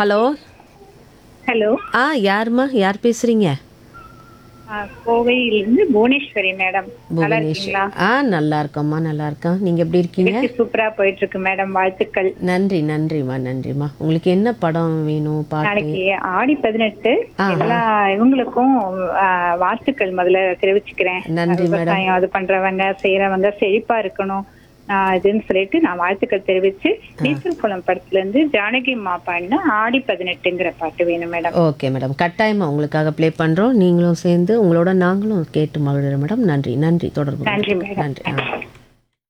hello hello ஆ யாரும்மா யார் பேசுறீங்க கோவையிலிருந்து புவனேஸ்வரி மேடம் நல்லா இருக்கீங்களா ஆ நல்லா இருக்கோம்மா நல்லா இருக்கோம் நீங்க எப்படி இருக்கீங்க நிகழ்ச்சி சூப்பரா போயிட்டு இருக்கு மேடம் வாழ்த்துக்கள் நன்றி நன்றிம்மா நன்றிம்மா உங்களுக்கு என்ன படம் வேணும் பாட்டு நாளைக்கு ஆடி பதினெட்டு எல்லா இவங்களுக்கும் ஆ, வாழ்த்துக்கள் முதல்ல தெரிவிச்சுக்கிறேன் நன்றி மேடம் விவசாயம் அது பண்றவங்க செய்யறவங்க செழிப்பா இருக்கணும் ஆ, இதுன்னு சொல்லிட்டு நான் வாழ்த்துக்கள் தெரிவிச்சு நீச்சல் குளம் படத்துல இருந்து ஜானகி அம்மா பாடின ஆடி பதினெட்டுங்கிற பாட்டு வேணும் மேடம் ஓகே மேடம் கட்டாயமா உங்களுக்காக ப்ளே பண்றோம் நீங்களும் சேர்ந்து உங்களோட நாங்களும் கேட்டு மகிழ்கிறோம் மேடம் நன்றி நன்றி தொடர்பு நன்றி மேடம் நன்றி ஆ